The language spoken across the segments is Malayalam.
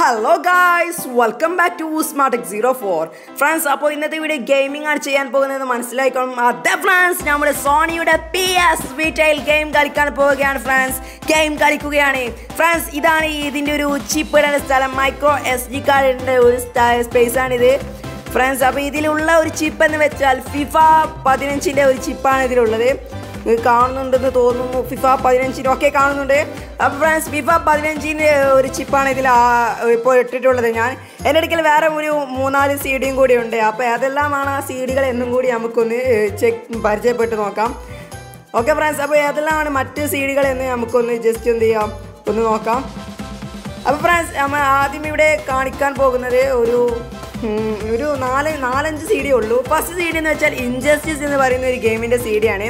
hello guys welcome back to smart X zero four friends അപ്പോൾ ഇന്നത്തെ വീഡിയോ ഗെയിമിംഗ് ആണ് ചെയ്യാൻ പോകുന്നത് മനസ്സിലായിക്കോളും അതെ ഫ്രണ്ട്സ് നമ്മുടെ സോണിയുടെ പി എസ് റീറ്റെയിൽ ഗെയിം കളിക്കാൻ പോവുകയാണ് ഫ്രണ്ട്സ് ഗെയിം കളിക്കുകയാണ് ഫ്രണ്ട്സ് ഇതാണ് ഇതിൻ്റെ ഒരു ചിപ്പ് ഇടേണ്ട സ്ഥലം മൈക്രോ എസ് ഡി കാർഡിൻ്റെ ഒരു സ്പേസ് ആണിത് ഫ്രണ്ട്സ് അപ്പോൾ ഇതിലുള്ള ഒരു ചിപ്പ് എന്ന് വെച്ചാൽ ഫിഫ പതിനഞ്ചിൻ്റെ ഒരു ചിപ്പാണ് ഇതിലുള്ളത് നിങ്ങൾക്ക് കാണുന്നുണ്ടെന്ന് തോന്നുന്നു ഫിഫ പതിനഞ്ചിന് ഒക്കെ കാണുന്നുണ്ട് അപ്പോൾ ഫ്രണ്ട്സ് ഫിഫ പതിനഞ്ചിൻ്റെ ഒരു ചിപ്പാണ് ഇതിൽ ഇപ്പോൾ ഇട്ടിട്ടുള്ളത് ഞാൻ എൻ്റെ അടുക്കൽ വേറെ ഒരു മൂന്നാല് സി ഡിയും കൂടി ഉണ്ട് അപ്പോൾ അതെല്ലാമാണ് ആ സി ഡികൾ എന്നും കൂടി നമുക്കൊന്ന് ചെക്ക് പരിചയപ്പെട്ട് നോക്കാം ഓക്കെ ഫ്രണ്ട്സ് അപ്പോൾ ഏതെല്ലാമാണ് മറ്റ് സി ഡികൾ എന്ന് നമുക്കൊന്ന് ജസ്റ്റ് എന്ത് ചെയ്യാം ഒന്ന് നോക്കാം അപ്പോൾ ഫ്രണ്ട്സ് നമ്മൾ ആദ്യം ഇവിടെ കാണിക്കാൻ പോകുന്നത് ഒരു ഉം, ഒരു നാല് നാലഞ്ച് സി ഡി ഉള്ളൂ ഫസ്റ്റ് സി ഡി എന്ന് വെച്ചാൽ ഇൻജസ്റ്റിസ് എന്ന് പറയുന്ന ഒരു ഗെയിമിൻ്റെ സി ഡിയാണ്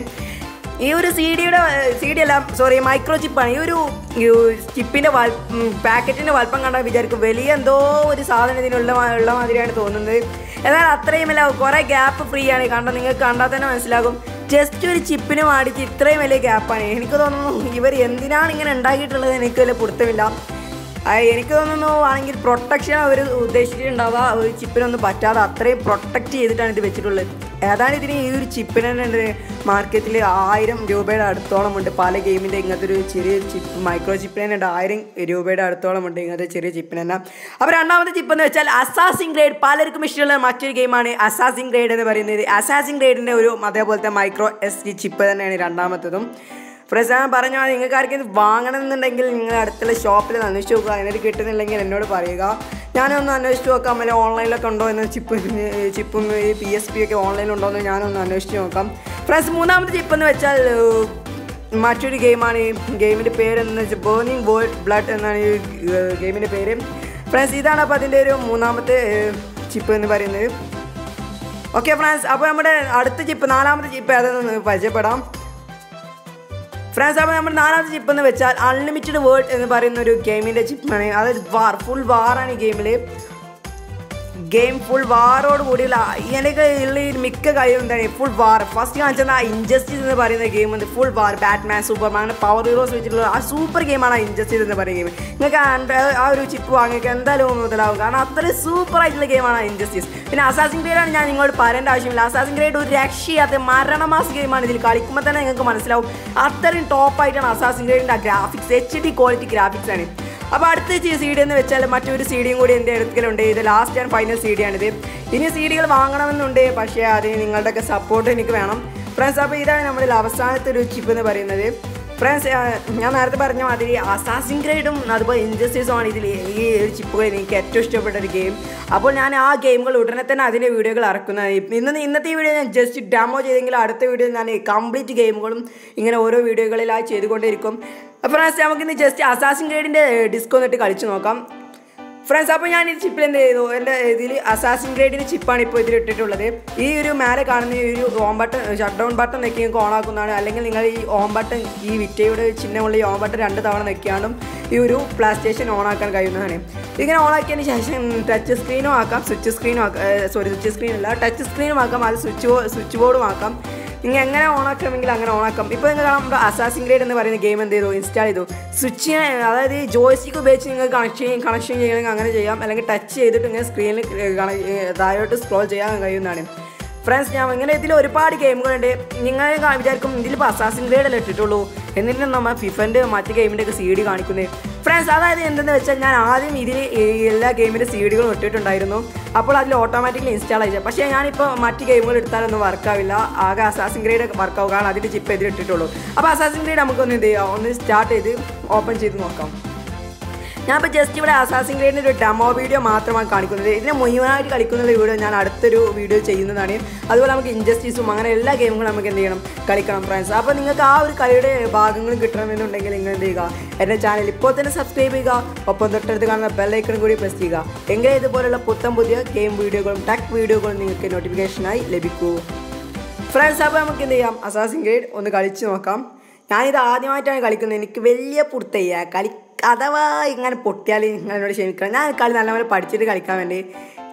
ഈ ഒരു സി ഡിയുടെ സി ഡി അല്ല സോറി മൈക്രോ ചിപ്പാണ് ഈ ഒരു ചിപ്പിൻ്റെ വൽ പാക്കറ്റിൻ്റെ വലുപ്പം കണ്ടാൽ വിചാരിക്കും വലിയ എന്തോ ഒരു സാധനം ഇതിനുള്ള മാ- ഉള്ള മാതിരിയാണ് തോന്നുന്നത് എന്നാൽ അത്രയുമല്ല കുറേ ഗ്യാപ്പ് ഫ്രീ ആണ് കണ്ടാൽ നിങ്ങൾക്ക് കണ്ടാൽ തന്നെ മനസ്സിലാകും ജസ്റ്റ് ഒരു ചിപ്പിന് മാടിച്ച് ഇത്രയും വലിയ ഗ്യാപ്പാണ് എനിക്ക് തോന്നുന്നു ഇവർ എന്തിനാണ് ഇങ്ങനെ ഉണ്ടാക്കിയിട്ടുള്ളത് എനിക്ക് വലിയ പിടുത്തമില്ല ആ, എനിക്ക് തോന്നുന്നു ആണെങ്കിൽ പ്രൊട്ടക്ഷൻ അവർ ഉദ്ദേശിച്ചിട്ടുണ്ടാവുക ഒരു ചിപ്പിനൊന്നും പറ്റാതെ അത്രയും പ്രൊട്ടക്റ്റ് ചെയ്തിട്ടാണ് ഇത് വെച്ചിട്ടുള്ളത് ഏതാണ് ഇതിന് ഈ ഒരു ചിപ്പിന് തന്നെ ഉണ്ട് മാർക്കറ്റിൽ ആയിരം രൂപയുടെ അടുത്തോളം ഉണ്ട് പല ഗെയിമിൻ്റെ ഇങ്ങനത്തെ ഒരു ചെറിയ ചിപ്പ് മൈക്രോ ചിപ്പിന് തന്നെ ഉണ്ട് ആയിരം രൂപയുടെ അടുത്തോളം ഉണ്ട് ഇങ്ങനത്തെ ചെറിയ ചിപ്പിന് തന്നെ അപ്പോൾ രണ്ടാമത്തെ ചിപ്പ് എന്ന് വെച്ചാൽ അസാസിംഗ് ഗ്രേഡ് പലർക്കും ഇഷ്ടമുള്ള മറ്റൊരു ഗെയിമാണ് അസാസിംഗ് ഗ്രേഡ് എന്ന് പറയുന്നത് അസാസിംഗ് ഗ്രേഡിൻ്റെ ഒരു അതേപോലത്തെ മൈക്രോ എസ് ഡി ചിപ്പ് തന്നെയാണ് രണ്ടാമത്തതും ഫ്രണ്ട്സ് ഞാൻ പറഞ്ഞ പോലെ നിങ്ങൾക്ക് ആർക്കും ഇത് വാങ്ങണമെന്നുണ്ടെങ്കിൽ നിങ്ങൾ അടുത്തുള്ള ഷോപ്പിൽ അന്വേഷിച്ച് നോക്കുക അതിനൊരു കിട്ടുന്നില്ലെങ്കിൽ എന്നോട് പറയുക ഞാനൊന്ന് അന്വേഷിച്ച് നോക്കാം അല്ലെങ്കിൽ ഓൺലൈനിലൊക്കെ ഉണ്ടോ എന്ന് ചിപ്പ് ചിപ്പും ഈ പി എസ് പി ഒക്കെ ഓൺലൈനിൽ ഉണ്ടോ എന്ന് ഞാനൊന്ന് അന്വേഷിച്ച് നോക്കാം ഫ്രണ്ട്സ് മൂന്നാമത്തെ ചിപ്പ് എന്ന് വെച്ചാൽ ഏഹ്, മറ്റൊരു ഗെയിമാണ് ഈ ഗെയിമിൻ്റെ പേര് എന്ന് വെച്ചാൽ ബേണിംഗ് വേൾഡ് ബ്ലഡ് എന്നാണ് ഈ ഗെയിമിൻ്റെ പേര് ഫ്രണ്ട്സ് ഇതാണ് അപ്പോൾ അതിൻ്റെ ഒരു മൂന്നാമത്തെ ചിപ്പ് എന്ന് പറയുന്നത് ഓക്കെ ഫ്രണ്ട്സ് അപ്പോൾ നമ്മുടെ അടുത്ത ചിപ്പ് നാലാമത്തെ ചിപ്പ് ഏതെന്ന് പരിചയപ്പെടാം ഫ്രണ്ട്സ് അപ്പോൾ നമ്മുടെ നാലാമത്തെ ചിപ്പ് എന്ന് വെച്ചാൽ അൺലിമിറ്റഡ് വേൾഡ് എന്ന് പറയുന്ന ഒരു ഗെയിമിൻ്റെ ചിപ്പാണ് അതായത് വാർ ഫുൾ വാറാണ് ഈ ഗെയിമിൽ ഗെയിം ഫുൾ വാറോട് കൂടിയുള്ള എനിക്ക് ഉള്ള ഈ മിക്ക കാര്യം എന്താണ് ഫുൾ വാർ ഫസ്റ്റ് കാണിച്ചത് ആ ഇൻജസ്റ്റിസ് എന്ന് പറയുന്ന ഗെയിം ഉണ്ട് ഫുൾ വാർ ബാറ്റ്മാൻ സൂപ്പർമാൻ അങ്ങനെ പവർ ഹീറോസ് വെച്ചിട്ടുള്ള ആ സൂപ്പർ ഗെയിമാണ് ആ ഇൻജസ്റ്റിസ് എന്ന് പറയുന്ന ഗെയിം നിങ്ങൾക്ക് ആ- ആ ഒരു ചിപ്പ് വാങ്ങിയൊക്കെ എന്തായാലും മുതലാവും കാരണം അത്രയും സൂപ്പർ ആയിട്ടുള്ള ഗെയിമാണ് ആ ഇൻജസ്റ്റിസ് പിന്നെ അസാസിൻ ഗ്രേഡാണ് ഞാൻ നിങ്ങളോട് പറയേണ്ട ആവശ്യമില്ല അസാസിൻ ഗ്രേഡ് ഒരു രക്ഷയാത്ത മരണമാസ് ഗെയിമാണ് ഇതിൽ കളിക്കുമ്പോൾ തന്നെ നിങ്ങൾക്ക് മനസ്സിലാവും അത്രയും ടോപ്പായിട്ടാണ് അസാസിൻ ഗ്രേഡിൻ്റെ ആ graphics H D quality graphics ആണ് അപ്പോൾ അടുത്ത സി ഡി എന്ന് വെച്ചാൽ മറ്റൊരു സി ഡിയും കൂടി എൻ്റെ അടുക്കലുണ്ട് ഇത് last and final C D ആണിത് ഇനി സി ഡികൾ വാങ്ങണമെന്നുണ്ട് പക്ഷേ അതിന് നിങ്ങളുടെയൊക്കെ സപ്പോർട്ട് എനിക്ക് വേണം ഫ്രണ്ട്സ് അപ്പോൾ ഇതാണ് നമ്മുടെ അവസാനത്തെ ഒരു ചിപ്പ് എന്ന് പറയുന്നത് ഫ്രണ്ട്സ് ഞാൻ നേരത്തെ പറഞ്ഞ മാതിരി അസാസിൻ ഗ്രേഡും അതുപോലെ ഇൻജസ്റ്റീസും ആണ് ഇതിൽ ഈ ഒരു ചിപ്പുകൾ എനിക്ക് ഏറ്റവും ഇഷ്ടപ്പെട്ട ഒരു ഗെയിം അപ്പോൾ ഞാൻ ആ ഗെയിമുകൾ ഉടനെ തന്നെ അതിൻ്റെ വീഡിയോകൾ ഇറക്കുന്നതാണ് ഇന്ന് ഇന്നത്തെ ഈ വീഡിയോ ഞാൻ ജസ്റ്റ് ഡെമോ ചെയ്തെങ്കിൽ അടുത്ത വീഡിയോ ഞാൻ കംപ്ലീറ്റ് ഗെയിമുകളും ഇങ്ങനെ ഓരോ വീഡിയോകളിലായി ചെയ്തുകൊണ്ടിരിക്കും അപ്പോൾ ഫ്രണ്ട്സ് നമുക്കിന്ന് ജസ്റ്റ് അസാസിൻ ഗ്രേഡിൻ്റെ ഡിസ്കോ എന്നിട്ട് കളിച്ച് നോക്കാം ഫ്രണ്ട്സ് അപ്പോൾ ഞാൻ ഈ ചിപ്പിൽ എന്ത് ചെയ്തു എൻ്റെ ഇതിൽ അസാസിൻ ഗ്രേഡിൻ്റെ ചിപ്പാണ് ഇപ്പോൾ ഇതിൽ ഇട്ടിട്ടുള്ളത് ഈ ഒരു മേലെ കാണുന്ന ഈ ഒരു on button shut down button നെക്കി നിങ്ങൾക്ക് ഓൺ ആക്കുന്നതാണ് അല്ലെങ്കിൽ നിങ്ങൾ ഈ ഓൺ ബട്ടൺ ഈ വിറ്റയുടെ ചിഹ്നമുള്ള ഈ ഓൺ ബട്ടൺ രണ്ട് തവണ നെക്കിയാണ്ടും ഈ ഒരു പ്ലേ സ്റ്റേഷൻ ഓൺ ആക്കാൻ കഴിയുന്നതാണ് ഇങ്ങനെ ഓൺ ആക്കിയതിന് ശേഷം ടച്ച് സ്ക്രീനും ആക്കാം സ്വിച്ച് സ്ക്രീനും ആക്കാം സോറി സ്വിച്ച് സ്ക്രീൻ അല്ല ടച്ച് സ്ക്രീനും ആക്കാം അത് സ്വിച്ച് സ്വിച്ച് ബോർഡും ആക്കാം നിങ്ങൾ എങ്ങനെ ഓൺ ആക്കണമെങ്കിൽ അങ്ങനെ ഓൺ ആക്കാം ഇപ്പോൾ നിങ്ങൾ കാണുമ്പോൾ അസാസിൻ ഗ്രേഡ് എന്ന് പറയുന്ന ഗെയിം എന്ത് ചെയ്തു ഇൻസ്റ്റാൾ ചെയ്തു സ്വിച്ചിനെ അതായത് ഈ ജോയ്സ്റ്റിക്ക് ഉപയോഗിച്ച് നിങ്ങൾക്ക് കണക്ഷൻ കണക്ഷൻ ചെയ്യണമെങ്കിൽ അങ്ങനെ ചെയ്യാം അല്ലെങ്കിൽ ടച്ച് ചെയ്തിട്ട് ഇങ്ങനെ സ്ക്രീനിൽ താഴോട്ട് സ്ക്രോൾ ചെയ്യാൻ കഴിയുന്നതാണ് ഫ്രണ്ട്സ് ഞാൻ ഇങ്ങനെ ഇതിൽ ഒരുപാട് ഗെയിമുകളുണ്ട് നിങ്ങൾ കാ- വിചാരിക്കും ഇതിലിപ്പോൾ അസാസിൻ ഗ്രേഡ് അല്ലേ ഇട്ടിട്ടുള്ളൂ എന്നിട്ട് നമ്മൾ ഫിഫൻ്റെ മറ്റ് ഗെയിമിൻ്റെ ഒക്കെ സി ഡി കാണിക്കുന്നത് ഫ്രണ്ട്സ് അതായത് എന്തെന്ന് വെച്ചാൽ ഞാൻ ആദ്യം ഇതിൽ എല്ലാ ഗെയിമിൻ്റെ സി ഡികളും ഇട്ടിട്ടുണ്ടായിരുന്നു അപ്പോൾ അതിൽ ഓട്ടോമാറ്റിക്കലി ഇൻസ്റ്റാൾ ചെയ്തത് പക്ഷേ ഞാനിപ്പോൾ മറ്റ് ഗെയിമുകൾ എടുത്താലൊന്നും വർക്കാവില്ല ആകെ അസാസിൻ ഗ്രേഡ് വർക്കാവും കാരണം അതിൻ്റെ ചിപ്പ് ഇതിൽ ഇട്ടിട്ടുള്ളൂ അപ്പോൾ അസാസിൻ ഗ്രേഡ് നമുക്കൊന്ന് എന്ത് ചെയ്യാം ഒന്ന് സ്റ്റാർട്ട് ചെയ്ത് ഓപ്പൺ ചെയ്ത് നോക്കാം ഞാനിപ്പോൾ ജസ്റ്റ് ഇവിടെ അസാസിൻ ഗ്രേഡിൻ്റെ ഒരു ഡെമോ വീഡിയോ മാത്രമാണ് കാണിക്കുന്നത് ഇതിനെ മുഴുവനായിട്ട് കളിക്കുന്ന വീഡിയോ ഞാൻ അടുത്തൊരു വീഡിയോ ചെയ്യുന്നതാണ് അതുപോലെ നമുക്ക് ഇൻജസ്റ്റീസും അങ്ങനെ എല്ലാ ഗെയിമുകളും നമുക്ക് എന്ത് ചെയ്യണം കളിക്കണം ഫ്രണ്ട്സ് അപ്പോൾ നിങ്ങൾക്ക് ആ ഒരു കളിയുടെ ഭാഗങ്ങൾ കിട്ടണമെന്നുണ്ടെങ്കിൽ നിങ്ങൾ എന്ത് ചെയ്യുക എൻ്റെ ചാനൽ ഇപ്പോൾ തന്നെ സബ്സ്ക്രൈബ് ചെയ്യുക ഒപ്പം തൊട്ടടുത്ത് കാണുന്ന ബെല്ലൈക്കൺ കൂടി പ്രസ് ചെയ്യുക എങ്കിലേ ഇതുപോലുള്ള പുത്തൻ പുതിയ ഗെയിം വീഡിയോകളും ടെക് വീഡിയോകളും നിങ്ങൾക്ക് നോട്ടിഫിക്കേഷനായി ലഭിക്കൂ ഫ്രണ്ട്സ് അപ്പോൾ നമുക്ക് എന്ത് ചെയ്യാം അസാസിൻ ഗ്രേഡ് ഒന്ന് കളിച്ച് നോക്കാം ഞാനിത് ആദ്യമായിട്ടാണ് കളിക്കുന്നത് എനിക്ക് വലിയ പുറത്തയ്യ കളി അഥവാ ഇങ്ങനെ പൊട്ടിയാൽ നിങ്ങൾ എന്നോട് ക്ഷമിക്കണം ഞാൻ കളി നല്ലപോലെ പഠിച്ചിട്ട് കളിക്കാൻ വേണ്ടി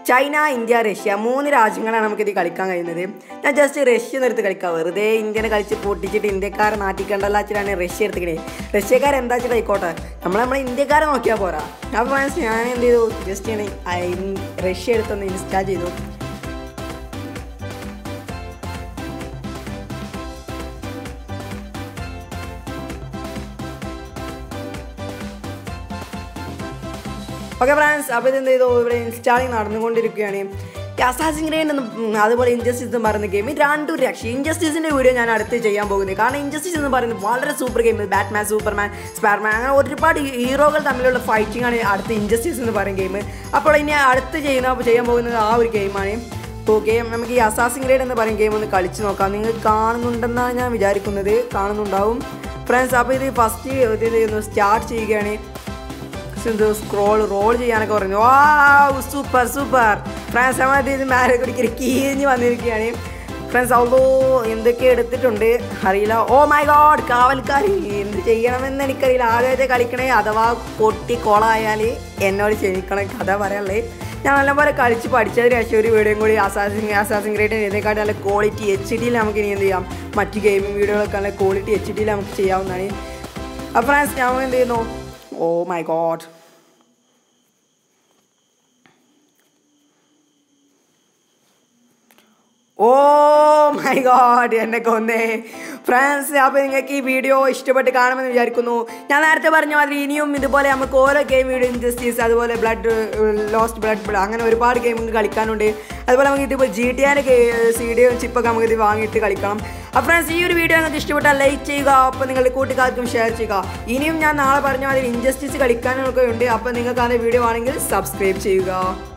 ചൈന ഇന്ത്യ റഷ്യ മൂന്ന് രാജ്യങ്ങളാണ് നമുക്കിത് കളിക്കാൻ കഴിയുന്നത് ഞാൻ ജസ്റ്റ് റഷ്യ നിർത്തി കളിക്കാം വെറുതെ ഇന്ത്യനെ കളിച്ച് പൊട്ടിച്ചിട്ട് ഇന്ത്യക്കാരെ നാട്ടിക്കണ്ടല്ല വെച്ചിട്ടാണ് റഷ്യ എടുത്തിക്കണേ റഷ്യക്കാർ എന്താ വെച്ചിട്ട് ആയിക്കോട്ടെ നമ്മൾ നമ്മളെ ഇന്ത്യക്കാരെ നോക്കിയാൽ പോരാ അപ്പോൾ ഫ്രണ്ട്സ് ഞാൻ എന്ത് ചെയ്തു ജസ്റ്റ് ഞാൻ റഷ്യ എടുത്തൊന്ന് ഇൻസ്റ്റാൾ ചെയ്തു ഓക്കെ ഫ്രാൻസ് അപ്പോൾ ഇതെന്ത് ചെയ്തു ഇവിടെ ഇൻസ്റ്റാളിങ് നടന്നുകൊണ്ടിരിക്കുകയാണ് അസാസിൻ ഗ്രൈൻഡ് എന്നും ഉം, അതുപോലെ ഇൻജസ്റ്റിസ് എന്ന് പറയുന്ന ഗെയിം രണ്ടും രക്ഷ ഇൻജസ്റ്റിസിൻ്റെ വീഡിയോ ഞാൻ അടുത്ത് ചെയ്യാൻ പോകുന്നത് കാരണം ഇൻജസ്റ്റിസ് എന്ന് പറയുന്നത് വളരെ സൂപ്പർ ഗെയിം ബാറ്റ്മാൻ സൂപ്പർമാൻ സ്പാർമാൻ അങ്ങനെ ഒരുപാട് ഹീറോകൾ തമ്മിലുള്ള ഫൈറ്റിംഗ് ആണ് അടുത്ത ഇൻജസ്റ്റിസ് എന്ന് പറയുന്ന ഗെയിം അപ്പോൾ ഇനി അടുത്ത് ചെയ്യുന്ന ചെയ്യാൻ പോകുന്നത് ആ ഒരു ഗെയിമാണ് ഇപ്പോൾ ഗെയിം നമുക്ക് ഈ അസാസിൻ ഗ്രേഡ് എന്ന് പറയുന്ന ഗെയിം ഒന്ന് കളിച്ച് നോക്കാം നിങ്ങൾ കാണുന്നുണ്ടെന്നാണ് ഞാൻ വിചാരിക്കുന്നത് കാണുന്നുണ്ടാവും ഫ്രണ്ട്സ് അപ്പോൾ ഇത് ഫസ്റ്റ് ഇത് സ്റ്റാർട്ട് ചെയ്യുകയാണ് എന്തോ സ്ക്രോൾ റോൾ ചെയ്യാനൊക്കെ പറഞ്ഞു വാ സൂപ്പർ സൂപ്പർ ഫ്രണ്ട്സ് നമ്മൾ ഇത് മേലെ കുടിക്കൽ കീഞ്ഞ് വന്നിരിക്കുകയാണ് ഫ്രണ്ട്സ് അവളോ എന്തൊക്കെ എടുത്തിട്ടുണ്ട് അറിയില്ല ഓ മൈ ഗോഡ് കാവൽക്കാരി എന്ത് ചെയ്യണമെന്ന് എനിക്കറിയില്ല ആദ്യമായിട്ട് കളിക്കണേ അഥവാ പൊട്ടി കോളായാൽ എന്നോട് ക്ഷമിക്കണം കഥ പറയാനുള്ളത് ഞാൻ നല്ലപോലെ കളിച്ച് പഠിച്ചതിന് ശേഷം ഒരു വീഡിയോയും കൂടി അസാസിങ് അസാസിങ് ഗ്രേഡ് ഇതിനെക്കാട്ടി നല്ല ക്വാളിറ്റി എച്ച് ഡിയിൽ നമുക്ക് ഇനി എന്ത് ചെയ്യാം മറ്റ് ഗെയിമിംഗ് വീഡിയോകളൊക്കെ നല്ല ക്വാളിറ്റി എച്ച് ഡിയിൽ നമുക്ക് ചെയ്യാവുന്നതാണ് അപ്പോൾ ഫ്രണ്ട്സ് ഞാൻ എന്ത് ചെയ്യുന്നു oh my god oh my god എന്നെ കൊന്നേ ഫ്രണ്ട്സ് അപ്പോൾ നിങ്ങൾക്ക് ഈ വീഡിയോ ഇഷ്ടപ്പെട്ട് കാണുമെന്ന് വിചാരിക്കുന്നു ഞാൻ നേരത്തെ പറഞ്ഞ മാതിരി ഇനിയും ഇതുപോലെ നമുക്ക് ഓരോ ഗെയിം വീഡിയോ ഇൻജസ്റ്റീസ് അതുപോലെ ബ്ലഡ് ലോസ്റ്റ് ബ്ലഡ് ബ്ലഡ് അങ്ങനെ ഒരുപാട് ഗെയിം കളിക്കാനുണ്ട് അതുപോലെ നമുക്ക് ഇതിപ്പോൾ ജി ടി ആൻ്റെ സി ഡിയും ചിപ്പൊക്കെ നമുക്ക് ഇത് വാങ്ങിയിട്ട് കളിക്കണം അപ്പോൾ ഫ്രണ്ട്സ് ഈ ഒരു വീഡിയോ നിങ്ങൾക്ക് ഇഷ്ടപ്പെട്ടാൽ ലൈക്ക് ചെയ്യുക അപ്പോൾ നിങ്ങളുടെ കൂട്ടുകാർക്കും ഷെയർ ചെയ്യുക ഇനിയും ഞാൻ നാളെ പറഞ്ഞ മാതിരി ഇൻജസ്റ്റിസ് കളിക്കാനൊക്കെ ഉണ്ട് അപ്പോൾ നിങ്ങൾക്ക് ആ വീഡിയോ ആണെങ്കിൽ സബ്സ്ക്രൈബ് ചെയ്യുക